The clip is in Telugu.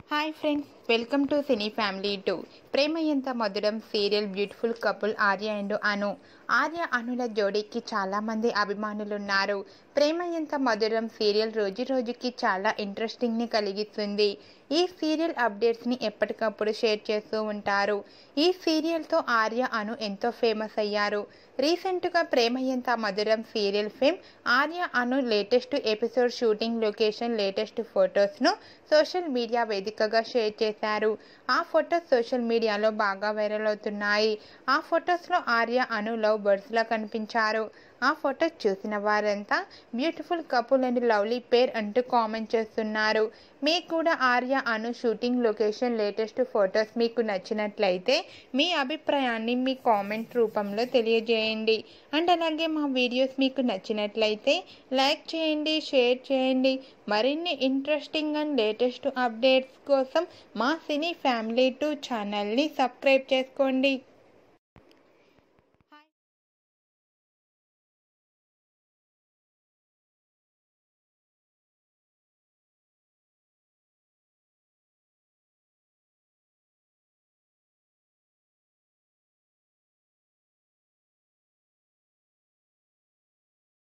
hi friends welcome to cine family two Prema Entha Madhuram serial beautiful couple Arya and Anu Arya అనుల జోడీకి చాలామంది అభిమానులు ఉన్నారు ప్రేమ ఎంత మధురం సీరియల్ రోజు రోజుకి చాలా ఇంట్రెస్టింగ్ని కలిగిస్తుంది ఈ సీరియల్ అప్డేట్స్ని ఎప్పటికప్పుడు షేర్ చేస్తూ ఉంటారు ఈ సీరియల్తో ఆర్య అను ఎంతో ఫేమస్ అయ్యారు రీసెంట్గా Prema Entha Madhuram serial fame Arya Anu latest episode shooting location latest ఫొటోస్ను సోషల్ మీడియా వేదికగా షేర్ చేశారు ఆ ఫొటోస్ సోషల్ మీడియాలో బాగా వైరల్ అవుతున్నాయి ఆ ఫొటోస్లో ఆర్య అను లవ్ బర్డ్స్లా కనిపించారు ఆ ఫొటోస్ చూసిన వారంతా beautiful couple and lovely pair అంటూ కామెంట్ చేస్తున్నారు మీకు కూడా Arya Anu shooting location latest photos మీకు నచ్చినట్లయితే మీ అభిప్రాయాన్ని మీ కామెంట్ రూపంలో తెలియజేయండి అండ్ అలాగే మా వీడియోస్ మీకు నచ్చినట్లయితే లైక్ చేయండి షేర్ చేయండి మరిన్ని ఇంట్రెస్టింగ్ అండ్ లేటెస్ట్ అప్డేట్స్ కోసం మా సినీ ఫ్యామిలీ టూ ఛానల్ని సబ్స్క్రైబ్ చేసుకోండి